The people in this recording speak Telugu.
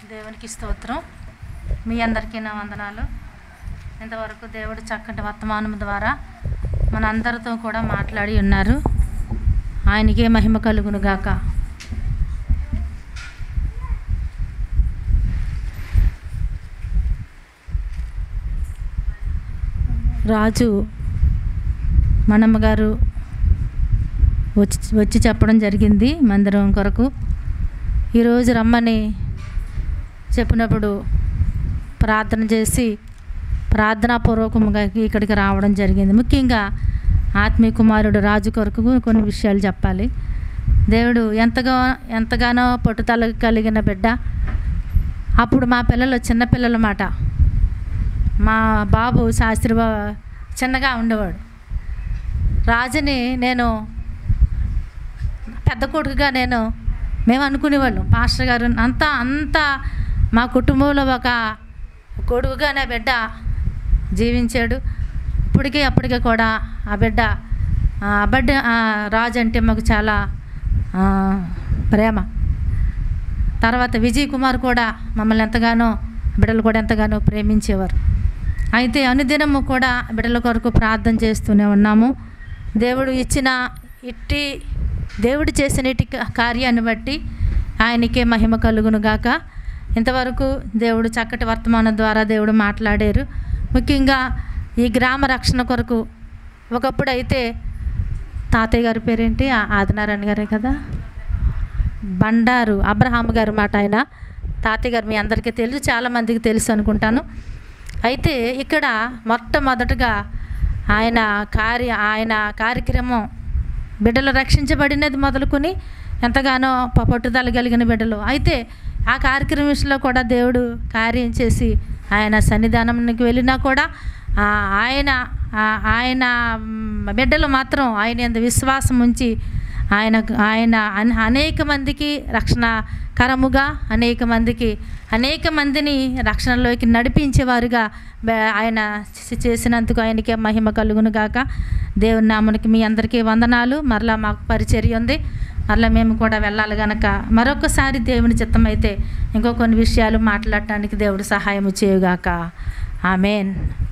దేవునికి స్తోత్రం మీ అందరికీ నా వందనాలు ఇంతవరకు దేవుడు చక్కటి వర్తమానం ద్వారా మన అందరితో కూడా మాట్లాడి ఉన్నారు ఆయనకే మహిమ కలుగును గాక రాజు మనమ్మ గారు వచ్చి వచ్చి చెప్పడం జరిగింది మందిరం కొరకు ఈరోజు రమ్మని చెప్పినప్పుడు ప్రార్థన చేసి ప్రార్థనాపూర్వకంగా ఇక్కడికి రావడం జరిగింది ముఖ్యంగా ఆత్మీయ కుమారుడు రాజు కొరకు కొన్ని విషయాలు చెప్పాలి దేవుడు ఎంతగా ఎంతగానో పట్టుదల కలిగిన బిడ్డ అప్పుడు మా పిల్లలు చిన్నపిల్లల మాట మా బాబు శాస్త్రి బా- చిన్నగా ఉండేవాడు రాజుని నేను పెద్ద కొడుకుగా నేను మేము అనుకునేవాళ్ళం పాస్టర్ గారు అంతా అంతా మా కుటుంబంలో ఒక కొడుకుగానే బిడ్డ జీవించాడు ఇప్పటికీ అప్పటికే కూడా ఆ బిడ్డ ఆ బిడ్డ ఆ రాజు అంటే మాకు చాలా ఆ, ప్రేమ తర్వాత విజయ్ కుమార్ కూడా మమ్మల్ని ఎంతగానో బిడ్డలు కూడా ఎంతగానో ప్రేమించేవారు అయితే అనుదినము కూడా బిడ్డల కొరకు ప్రార్థన చేస్తూనే ఉన్నాము దేవుడు ఇచ్చిన ఇట్టి దేవుడు చేసిన ఇట్టి క- కార్యాన్ని బట్టి ఆయనకే మహిమ కలుగును గాక ఇంతవరకు దేవుడు చక్కటి వర్తమానం ద్వారా దేవుడు మాట్లాడారు ముఖ్యంగా ఈ గ్రామ రక్షణ కొరకు ఒకప్పుడు అయితే తాతయ్య గారి పేరేంటి ఆ- ఆదినారాయణ గారే కదా బండారు అబ్రహాం గారు మాట ఆయన తాతయ్య గారు మీ అందరికీ తెలుసు చాలామందికి తెలుసు అనుకుంటాను అయితే ఇక్కడ మొట్టమొదటగా ఆయన కార్య ఆయన కార్యక్రమం బిడ్డలు రక్షించబడినది మొదలుకొని ఎంతగానో ప- పట్టుదల కలిగిన బిడ్డలు అయితే ఆ కార్యక్రమం విషయంలో కూడా దేవుడు కార్యం చేసి ఆయన సన్నిధానానికి వెళ్ళినా కూడా ఆ ఆయన ఆ- ఆయన మ్, బిడ్డలు మాత్రం ఆయన ఎంత విశ్వాసం ఉంచి ఆయన ఆయన అన్- అనేక మందికి రక్షణ కరముగా అనేక మందికి అనేక మందిని రక్షణలోకి నడిపించేవారుగా బ- ఆయన చే- చేసినందుకు ఆయనకే మహిమ కలుగును గాక దేవుని నామునికి మీ అందరికీ వందనాలు మరలా మాకు పరిచర్య ఉంది మరలా మేము కూడా వెళ్ళాలి గనక మరొకసారి దేవుని చిత్తమైతే ఇంకో కొన్ని విషయాలు మాట్లాడటానికి దేవుడు సహాయం చేయుగాక ఆమెన్